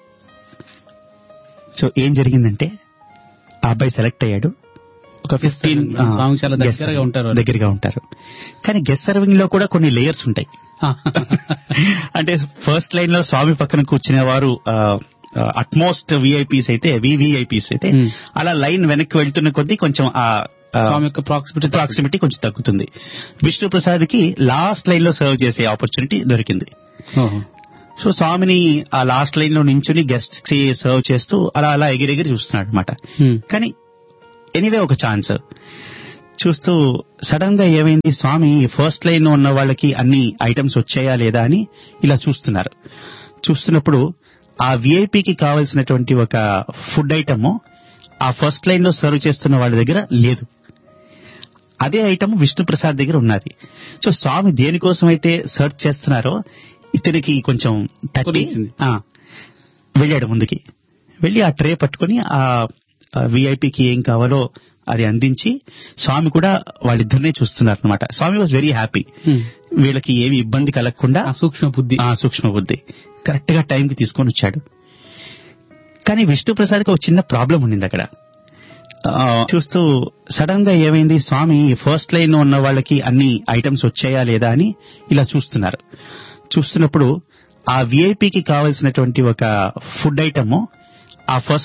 సో ఏం జరిగిందంటే ఆ అబ్బాయి సెలెక్ట్ అయ్యాడు ఒక ఫిఫ్టీన్ స్వామికి చాలా దగ్గరగా ఉంటారు వాళ్ళు. దగ్గరగా ఉంటారు కానీ గెస్ట్ సర్వింగ్ లో కూడా కొన్ని లేయర్స్ ఉంటాయి అంటే ఫస్ట్ లైన్ లో స్వామి పక్కన కూర్చునే వారు అట్మోస్ట్ విఐపీస్ అయితే వివిఐపీస్ అయితే Hmm. అలా లైన్ వెనక్కి వెళ్తున్న కొద్దీ కొంచెం ఆ స్వామి యొక్క ప్రాక్సిమిటీ ప్రాక్సిమిటీ కొంచెం తగ్గుతుంది విష్ణు ప్రసాద్ కి లాస్ట్ లైన్ లో సర్వ్ చేసే ఆపర్చునిటీ దొరికింది సో స్వామిని ఆ లాస్ట్ లైన్ లో నించుని గెస్ట్ కి సర్వ్ చేస్తూ అలా అలా ఎగిరెగిరి చూస్తున్నాడు అనమాట కానీ ఎనీవే ఒక ఛాన్స్ చూస్తూ సడన్ గా ఏమైంది స్వామి ఫస్ట్ లైన్ లో ఉన్న వాళ్ళకి అన్ని ఐటమ్స్ వచ్చాయా లేదా అని ఇలా చూస్తున్నారు చూస్తున్నప్పుడు ఆ విఐపికి కావలసినటువంటి ఒక ఫుడ్ ఐటమ్ ఆ ఫస్ట్ లైన్ లో సర్వ్ చేస్తున్న వాళ్ళ దగ్గర లేదు అదే ఐటమ్ విష్ణు ప్రసాద్ దగ్గర ఉన్నది సో స్వామి దేనికోసం అయితే సర్చ్ చేస్తున్నారో ఇతనికి కొంచెం తట్టి కొనిచ్చింది. ఆ, వెళ్ళాడు ముందుకి వెళ్ళి ఆ ట్రే పట్టుకొని ఆ విఐపికి ఏం కావాలో అది అందించి స్వామి కూడా వాళ్ళిద్దరినే చూస్తున్నారు అనమాట స్వామి వాజ్ వెరీ హ్యాపీ హ్మ్. వీళ్ళకి ఏమి ఇబ్బంది కలగకుండా ఆ సూక్ష్మ బుద్ధి ఆ సూక్ష్మ బుద్ధి కరెక్ట్ గా టైంకి తీసుకొని వచ్చాడు కానీ విష్ణు ప్రసాద్కి ఒక చిన్న ప్రాబ్లం ఉండింది అక్కడ ఆ, చూస్తూ సడన్ గా ఏమైంది స్వామి ఫస్ట్ లైన్ ఉన్న వాళ్ళకి అన్ని ఐటమ్స్ వచ్చాయా లేదా అని ఇలా చూస్తున్నారు చూస్తున్నప్పుడు ఆ విఐపికి కావలసినటువంటి ఒక ఫుడ్ ఐటమ్ ఆ ఫస్ట్